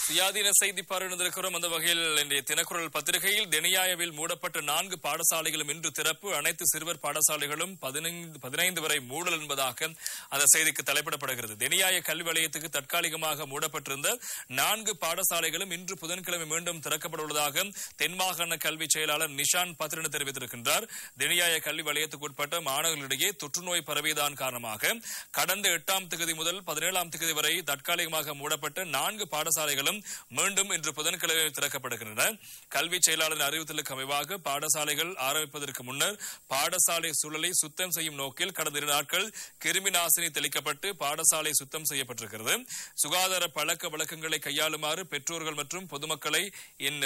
சுயாதீன செய்தி பார்வையிட்டிருக்கிறோம் அந்த வகையில் இன்றைய தினக்குரல் பத்திரிகையில் தெனியாயவில் மூடப்பட்ட நான்கு பாடசாலைகளும் இன்று திறப்பு அனைத்து சிறுவர் பாடசாலைகளும் பதினைந்து பதினைந்து வரை மூடல் என்பதாக அந்த செய்திக்கு தலைப்பிடப்படுகிறது தெனியாய கல்வி வலயத்துக்கு தற்காலிகமாக மூடப்பட்டிருந்த நான்கு பாடசாலைகளும் இன்று புதன்கிழமை மீண்டும் திறக்கப்பட உள்ளதாக தென்மாகாண கல்வி செயலாளர் நிஷான் பத்ரன் தெரிவித்திருக்கின்றார் தெனியாய கல்வி வலயத்துக்கு உட்பட்ட மாணவர்களிடையே தொற்றுநோய் பரவியதான் காரணமாக கடந்த எட்டாம் தேதி முதல் பதினேழாம் தேதி வரை தற்காலிகமாக மூடப்பட்ட நான்கு பாடசாலைகளும் மீண்டும் இன்று புதன்கிழமை திறக்கப்படுகின்றன கல்வி செயலாளரின் அறிவுறுத்தலுக்கு அமைவாக பாடசாலைகள் ஆரம்பிப்பதற்கு முன்னர் பாடசாலை சூழலை சுத்தம் செய்யும் நோக்கில் கடந்த இரு நாட்கள் கிருமி நாசினி தெளிக்கப்பட்டு பாடசாலை சுத்தம் செய்யப்பட்டிருக்கிறது சுகாதார பழக்க வழக்கங்களை கையாளுமாறு பெற்றோர்கள் மற்றும் பொதுமக்களை இந்த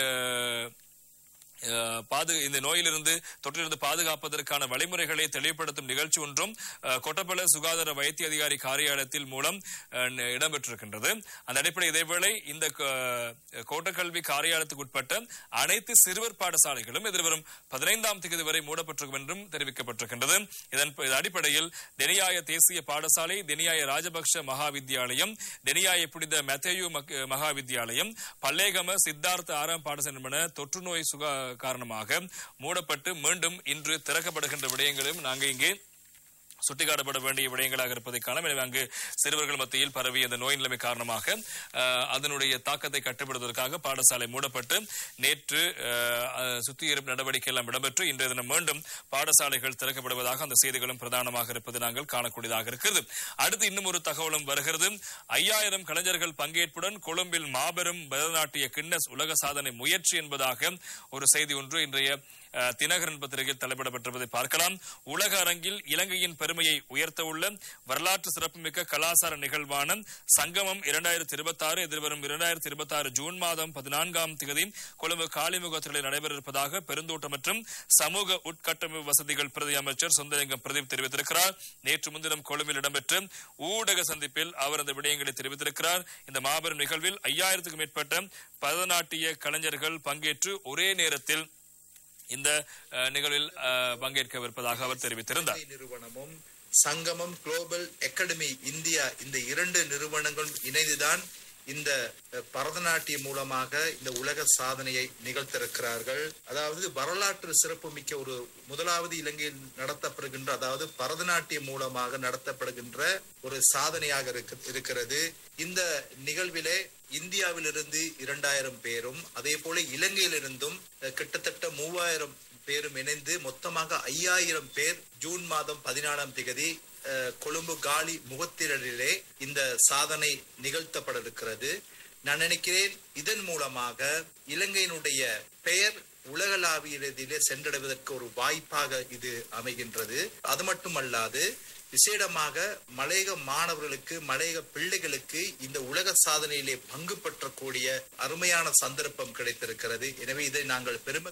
அஹ், பாது இந்த நோயிலிருந்து தொற்றிலிருந்து பாதுகாப்பதற்கான வழிமுறைகளை தெளிவுபடுத்தும் நிகழ்ச்சி ஒன்றும் அஹ், கொட்டப்பல சுகாதார வைத்திய அதிகாரி காரியாலயத்தில் மூலம் அஹ், ந- இடம்பெற்றிருக்கின்றது அந்த அடிப்படை இதேவேளை இந்த க- கோட்டக்கல்வி காரியாலயத்துக்கு உட்பட்ட அனைத்து சிறுவர் பாடசாலைகளும் எதிர்வரும் பதினைந்தாம் தேதி வரை மூடப்பட்டிருக்கும் என்றும் தெரிவிக்கப்பட்டிருக்கின்றது இதன் இதன் அடிப்படையில் தெனியாய தேசிய பாடசாலை தெனியாய ராஜபக்ஷ மகா வித்தியாலயம் தெனியாய புனித மெத்தேயு மக்- மகா வித்தியாலயம் பல்லேகம சித்தார்த்த ஆறாம் பாடசாலை என்பன தொற்று நோய் சுகா காரணமாக மூடப்பட்டு மீண்டும் இன்று திறக்கப்படுகின்ற விடயங்களும் நாங்கள் இங்கே சுட்டிக்காட்டப்பட வேண்டிய விடயங்களாக இருப்பதை காணலாம் எனவே அங்கு சிறுவர்கள் மத்தியில் பரவிய இந்த நோய் நிலைமை காரணமாக அஹ், அதனுடைய தாக்கத்தை கட்டுப்படுவதற்காக பாடசாலை மூடப்பட்டு நேற்று அஹ், அஹ், சுத்திகரிப்பு நடவடிக்கை எல்லாம் இடம்பெற்று இன்றைய தினம் மீண்டும் பாடசாலைகள் திறக்கப்படுவதாக அந்த செய்திகளும் பிரதானமாக இருப்பது நாங்கள் காணக்கூடியதாக இருக்கிறது அடுத்து இன்னும் ஒரு தகவலும் வருகிறது ஐயாயிரம் கலைஞர்கள் பங்கேற்புடன் கொழும்பில் மாபெரும் பரதநாட்டிய கின்னஸ் உலக சாதனை முயற்சி என்பதாக ஒரு செய்தி ஒன்று இன்றைய அஹ், தினகரன் பத்திரிகையில் தலைப்பிடப்பட்டிருப்பதை பார்க்கலாம் உலக அரங்கில் இலங்கையின் பெருமையை உயர்த்த உள்ள வரலாற்று சிறப்புமிக்க கலாசார நிகழ்வான சங்கமம் இரண்டாயிரத்தி இருபத்தி ஆறு எதிர்வரும் இரண்டாயிரத்தி இருபத்தி ஆறு ஜூன் மாதம் பதினான்காம் தேதி கொழும்பு காலிமுகத்தில் நடைபெற இருப்பதாக பெருந்தோட்டம் மற்றும் சமூக உட்கட்டமைப்பு வசதிகள் பிரதி அமைச்சர் சொந்தலிங்கம் பிரதீப் தெரிவித்திருக்கிறார் நேற்று முன்தினம் கொழும்பில் இடம்பெற்ற ஊடக சந்திப்பில் அவர் அந்த விடயங்களை தெரிவித்திருக்கிறார் இந்த மாபெரும் நிகழ்வில் ஐயாயிரத்துக்கும் மேற்பட்ட பரதநாட்டிய கலைஞர்கள் பங்கேற்று ஒரே நேரத்தில் இந்த அஹ், நிகழ்வில் அஹ், பங்கேற்கவிருப்பதாக அவர் தெரிவித்திருந்தார் இந்திய நிறுவனமும் சங்கமம் குளோபல் அகாடமி இந்தியா இந்த இரண்டு நிறுவனங்களும் இணைந்துதான் இந்த அஹ், பரதநாட்டியம் மூலமாக இந்த உலக சாதனையை நிகழ்த்திருக்கிறார்கள் அதாவது வரலாற்று சிறப்புமிக்க ஒரு முதலாவது இலங்கையில் நடத்தப்படுகின்ற அதாவது பரதநாட்டியம் மூலமாக நடத்தப்படுகின்ற ஒரு சாதனையாக இருக்கு- இருக்கிறது இந்த நிகழ்விலே இந்தியாவிலிருந்து இரண்டாயிரம் பேரும் அதே போல இலங்கையிலிருந்தும் அஹ், கிட்டத்தட்ட மூவாயிரம் பேரும் இணைந்து மொத்தமாக ஐயாயிரம் பேர் ஜூன் மாதம் பதினாலாம் தேதி அஹ், கொழும்பு காலி முகத்திரலிலே இந்த சாதனை நிகழ்த்தப்பட இருக்கிறது நான் நினைக்கிறேன் இதன் மூலமாக இலங்கையினுடைய பெயர் உலகளாவியதிலே சென்றடைவதற்கு ஒரு வாய்ப்பாக இது அமைகின்றது அது மட்டுமல்லாது விசேடமாக மலையக மாணவர்களுக்கு மலையக பிள்ளைகளுக்கு இந்த உலக சாதனையிலே பங்கு பெற்றக்கூடிய அருமையான சந்தர்ப்பம் கிடைத்திருக்கிறது எனவே இதை நாங்கள் பெருமை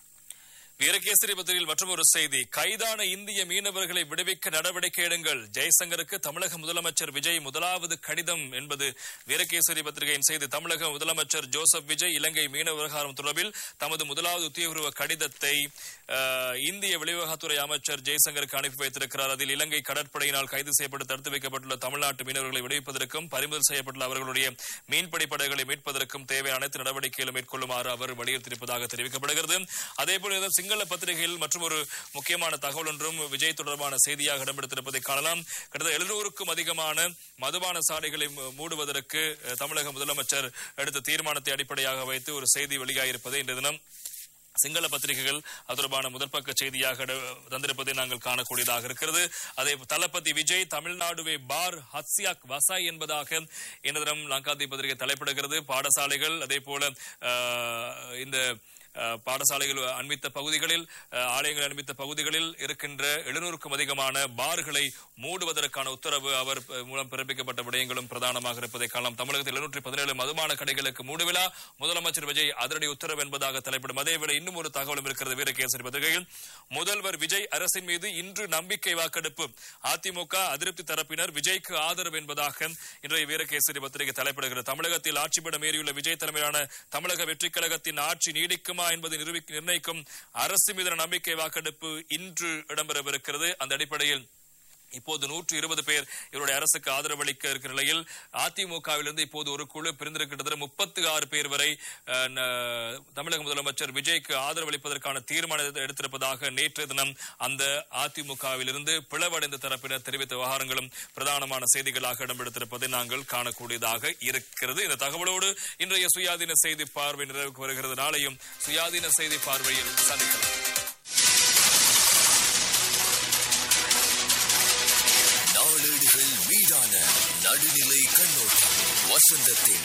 வீரகேசரி பத்திரிகையில் மற்றொரு செய்தி கைதான இந்திய மீனவர்களை விடுவிக்க நடவடிக்கை எடுங்கள் ஜெய்சங்கருக்கு தமிழக முதலமைச்சர் விஜய் முதலாவது கடிதம் என்பது வீரகேசரி பத்திரிகையின் செய்தி தமிழக முதலமைச்சர் ஜோசப் விஜய் இலங்கை மீனவ விவகாரம் தொடர்பில் தமது முதலாவது உத்தியோகபூர்வ கடிதத்தை அஹ், இந்திய வெளிவகாரத்துறை அமைச்சர் ஜெய்சங்கருக்கு அனுப்பி வைத்திருக்கிறார் அதில் இலங்கை கடற்படையினால் கைது செய்யப்பட்டு தடுத்து வைக்கப்பட்டுள்ள தமிழ்நாட்டு மீனவர்களை விடுவிப்பதற்கும் பறிமுதல் செய்யப்பட்டுள்ள அவர்களுடைய மீன்பிடி படகுகளை மீட்பதற்கும் தேவையான அனைத்து நடவடிக்கைகளும் மேற்கொள்ளுமாறு அவர் வலியுறுத்தியிருப்பதாக தெரிவிக்கப்படுகிறது அதேபோல இந்த சிங்கள பத்திரிகையில் மற்றும் ஒரு முக்கியமான தகவல் ஒன்றும் விஜய் தொடர்பான செய்தியாக இடம்பெடுத்திருப்பதை காணலாம் கிட்டத்தட்ட எழுநூறுக்கும் அதிகமான மதுபான சாலைகளை மூ- மூடுவதற்கு அஹ், தமிழக முதலமைச்சர் எடுத்த தீர்மானத்தை அடிப்படையாக வைத்து ஒரு செய்தி வெளியாகியிருப்பதை இன்று தினம் சிங்கள பத்திரிகைகள் அது தொடர்பான முதற்பக்க செய்தியாக இட- தந்திருப்பதை நாங்கள் காணக்கூடியதாக இருக்கிறது அதே தளபதி விஜய் தமிழ்நாடுவே பார் ஹத்சியாக் வசாய் என்பதாக இந்த தினம் லங்காதி பத்திரிகை தலைப்பிடுகிறது பாடசாலைகள் அதே போல ஆஹ், இந்த அஹ், பாடசாலைகள் அண்மித்த பகுதிகளில் அஹ், ஆலயங்கள் அண்மித்த பகுதிகளில் இருக்கின்ற எழுநூறுக்கும் அதிகமான பார்களை மூடுவதற்கான உத்தரவு அவர் அஹ், மூலம் பிறப்பிக்கப்பட்ட விடயங்களும் பிரதானமாக இருப்பதை காணலாம் தமிழகத்தில் எழுநூற்றி பதினேழு மதுபான கடைகளுக்கு மூடுவிழா முதலமைச்சர் விஜய் அதிரடி உத்தரவு என்பதாக தலைப்பிடும் அதேவேளை இன்னும் ஒரு தகவலும் இருக்கிறது வீரகேசரி பத்திரிகையில் முதல்வர் விஜய் அரசின் மீது இன்று நம்பிக்கை வாக்கெடுப்பு அதிமுக அதிருப்தி தரப்பினர் விஜய்க்கு ஆதரவு என்பதாக இன்றைய வீரகேசரி பத்திரிகை தலைப்பிடுகிறது தமிழகத்தில் ஆட்சிபடம் ஏறியுள்ள விஜய் தலைமையிலான தமிழக வெற்றிக் கழகத்தின் ஆட்சி நீடிக்குமா என்பதை நிரூபி- நிர்ணயிக்கும் அரசு மீதான நம்பிக்கை வாக்கெடுப்பு இன்று இடம்பெறவிருக்கிறது அந்த அடிப்படையில் இப்போது நூற்று இருபது பேர் இவருடைய அரசுக்கு ஆதரவளிக்க இருக்கிற நிலையில் அதிமுகவிலிருந்து இப்போது ஒரு குழு பிரிந்திருக்கின்றது முப்பத்தி ஆறு பேர் வரை அஹ், ந- தமிழக முதலமைச்சர் விஜய்க்கு ஆதரவளிப்பதற்கான தீர்மானம் எடுத்திருப்பதாக நேற்றைய தினம் அந்த அதிமுகவிலிருந்து பிளவடைந்த தரப்பினர் தெரிவித்த விவகாரங்களும் பிரதானமான செய்திகளாக இடம்பெடுத்திருப்பதை நாங்கள் காணக்கூடியதாக இருக்கிறது இந்த தகவலோடு இன்றைய சுயாதீன செய்தி பார்வை நிறைவுக்கு வருகிறது நாளையும் சுயாதீன செய்தி பார்வையில் சந்திக்கலாம் நாளேடுகள் மீதான நடுநிலை கண்ணோட்டம் வசந்தத்தின்